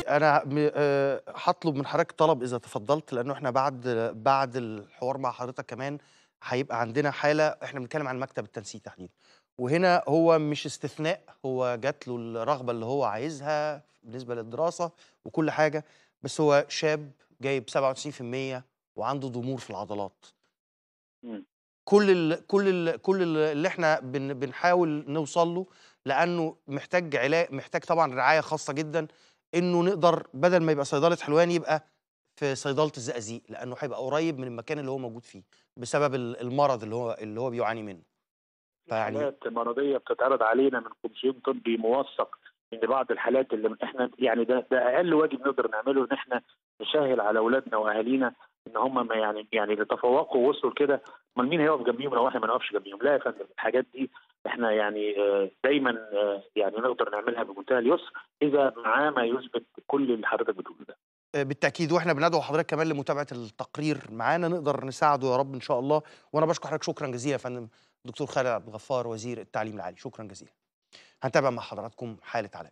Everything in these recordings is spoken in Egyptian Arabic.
أنا م آآ هاطلب من حضرتك طلب إذا تفضّلت، لإنه إحنا بعد بعد الحوار مع حضرتك كمان هيبقى عندنا حالة إحنا بنتكلّم عن مكتب التنسيق تحديدًا، وهنا هو مش استثناء، هو جات له الرغبة اللي هو عايزها بالنسبة للدراسة وكل حاجة، بس هو شاب جايب 97% وعنده ضمور في العضلات. إمم. كل ال كل ال كل ال اللي إحنا بن بنحاول نوصل له، لأنه محتاج علا محتاج طبعًا رعاية خاصة جدًا، إنه نقدر بدل ما يبقى صيدلة حلوان يبقى في صيدلة الزقازيق، لأنه هيبقى قريب من المكان اللي هو موجود فيه، بسبب ال المرض اللي هو اللي هو بيعاني منه. في فيعني حالات مرضية بتتعرض علينا من كونسيوم طبي موثّق إن بعض الحالات اللي إحنا يعني ده ده أقل واجب نقدر نعمله إن إحنا نسهّل على أولادنا وأهالينا إن هم ما يعني يعني اللي تفوّقوا ووصلوا لكده، أُمّال مين هيقف جنبيهم لو إحنا ما نقفش جنبيهم؟ لا يا فندم، الحاجات دي إحنا يعني آآ دايمًا آآ يعني نقدر نعملها بمنتهى اليسر إذا معاه ما يثبت كل اللي حضرتك بتقوله ده. آآ بالتأكيد، وإحنا بندعو حضرتك كمان لمتابعة التقرير معانا، نقدر نساعده يا رب إن شاء الله، وأنا باشكر حضرتك شكرًا جزيلًا يا فندم، دكتور خالد عبد الغفار وزير التعليم العالي، شكرًا جزيلًا. هنتابع مع حضراتكم حالة علاء.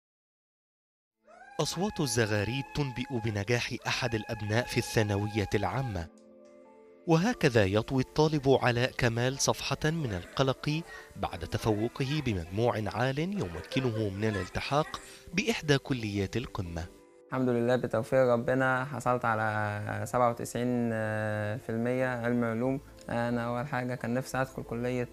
أصوات الزغاريد تنبئ بنجاح أحد الأبناء في الثانوية العامة وهكذا يطوي الطالب علاء كمال صفحة من القلق بعد تفوقه بمجموع عال يمكنه من الالتحاق بإحدى كليات القمة الحمد لله بتوفيق ربنا حصلت على 97% علم علوم أنا أول حاجة كان نفسي أدخل كلية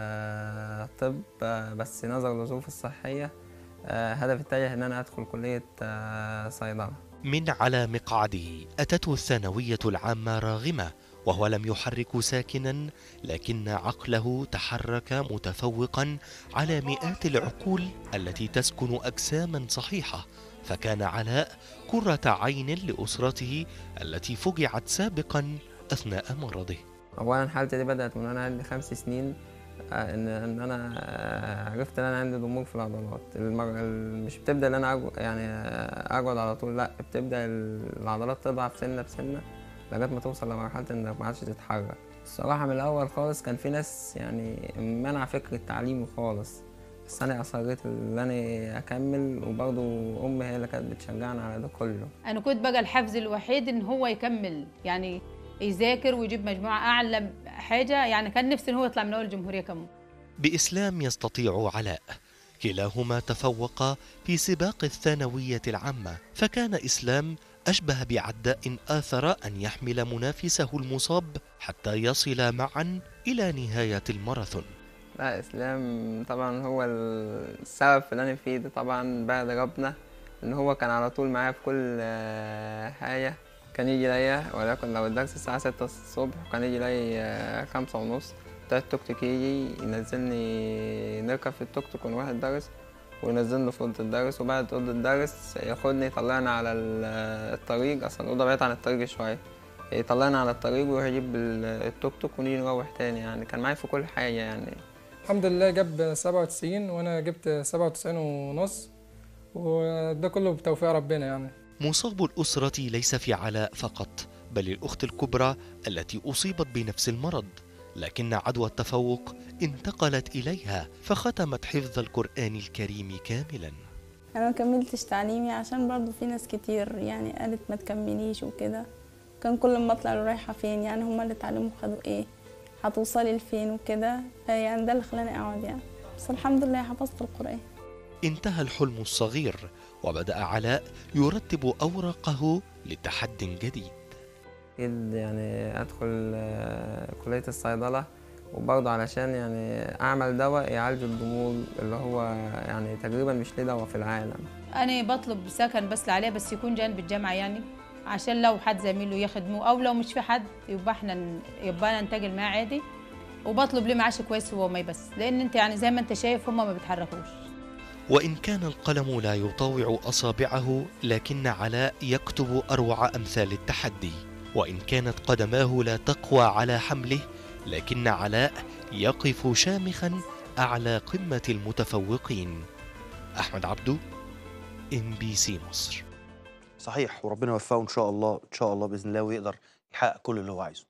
آه، طب آه، بس نظرا للظروف الصحية آه، هدفي اتجه إن أنا أدخل كلية آه، صيدلة من على مقعده أتته الثانوية العامة راغمة وهو لم يحرك ساكنا لكن عقله تحرك متفوقا على مئات العقول التي تسكن أجساما صحيحة فكان علاء قرة عين لأسرته التي فجعت سابقا أثناء مرضه أولا حالتي دي بدأت من وأنا عندي خمس سنين آه، إن إن أنا آه، عرفت إن أنا عندي ضمور في العضلات المر... ال- مش بتبدأ إن أنا أقعد يعني آه، أقعد على طول لأ بتبدأ ال- العضلات تضعف سنة بسنة لغاية ما توصل لمرحلة إنك ما عادش تتحرك الصراحة من الأول خالص كان في ناس يعني منع فكرة تعليمي خالص بس أنا أصريت إن أنا أكمل وبرضه أمي هي اللي كانت بتشجعني على ده كله انا كنت بقى الحافز الوحيد ان هو يكمل يعني يذاكر ويجيب مجموعه اعلى حاجه يعني كان نفسي ان هو يطلع من اول الجمهوريه كمان بإسلام يستطيع علاء كلاهما تفوقا في سباق الثانوية العامة فكان إسلام أشبه بعداء آثر أن يحمل منافسه المصاب حتى يصل معا إلى نهاية الماراثون لا اسلام طبعا هو السبب في اللي انا فيه ده طبعا بعد ربنا ان هو كان على طول معايا في كل آه، حاجه كان يجي ليا ولكن لو الدرس الساعة ستة الصبح كان يجي لي آه، خمسة ونص بتاع التوك توك يجي ينزلني نركب في التوك توك ونروح الدرس وينزلني في أوضة الدرس وبعد أوضة الدرس ياخدني يطلعني على ال- الطريق أصلا الأوضة بعيدة عن الطريق شوية يطلعنا على الطريق ويروح يجيب ال- التوك توك ونيجي نروح تاني يعني كان معايا في كل حاجة يعني الحمد لله جاب 97 وانا جبت 97 ونص وده كله بتوفيق ربنا يعني مصاب الأسرة ليس في علاء فقط بل الأخت الكبرى التي أصيبت بنفس المرض لكن عدوى التفوق انتقلت إليها فختمت حفظ القرآن الكريم كاملا انا ما كملتش تعليمي عشان برضو في ناس كتير يعني قالت ما تكمليش وكده كان كل ما اطلع له رايحه فين يعني هما اللي اتعلموا خدوا ايه هتوصلي لفين وكده يعني ده اللي خلاني اقعد يعني بس الحمد لله حفظت القران انتهى الحلم الصغير وبدأ علاء يرتب أوراقه لتحد جديد أكيد يعني أدخل آه، كلية الصيدلة وبرضه علشان يعني أعمل دواء يعالج الضمور اللي هو يعني تقريبا مش ليه دواء في العالم انا بطلب سكن بس عليه بس يكون جنب الجامعه يعني عشان لو حد زميله يخدمه او لو مش في حد يبقى احنا ن- يبقى انا انتقل معاه عادي وبطلب ليه معاش كويس هو ما بس لان انت يعني زي ما انت شايف هما ما بيتحركوش وإن كان القلم لا يطاوع أصابعه لكن علاء يكتب أروع أمثال التحدي وإن كانت قدماه لا تقوى على حمله لكن علاء يقف شامخا أعلى قمة المتفوقين أحمد عبدو ام بي سي مصر صحيح وربنا يوفقه إن شاء الله إن شاء الله بإذن الله ويقدر يحقق كل اللي هو عايزه.